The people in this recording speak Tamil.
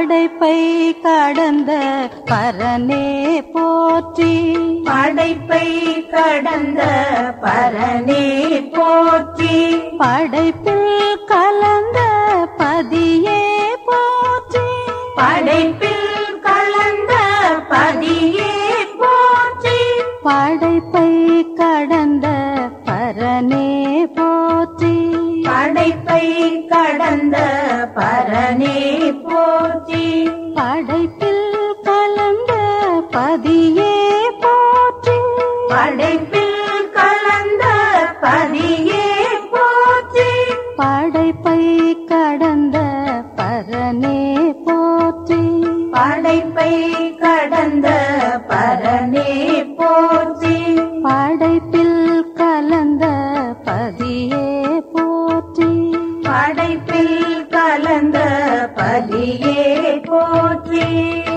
படைப்பை கடந்த பரனே போற்றி படைப்பை கடந்த பரனே போற்றி படைப்பில் கலந்த பதியே போற்றி படைப்பில் கலந்த பதியே போற்றி படைப்பை கடந்த பரனே போற்றி படைப்பை கடந்த பரனே போற்றி படைப்பில் கலந்த பதியே போற்றி படைப்பில் கலந்த பதியே போற்றி படைப்பை கடந்த பரனே போற்றி படைப்பை கடந்த பரனே போற்றி படைப்பில் கலந்த பதியே போற்றி படைப்பில் கலந்த பதியே போற்றி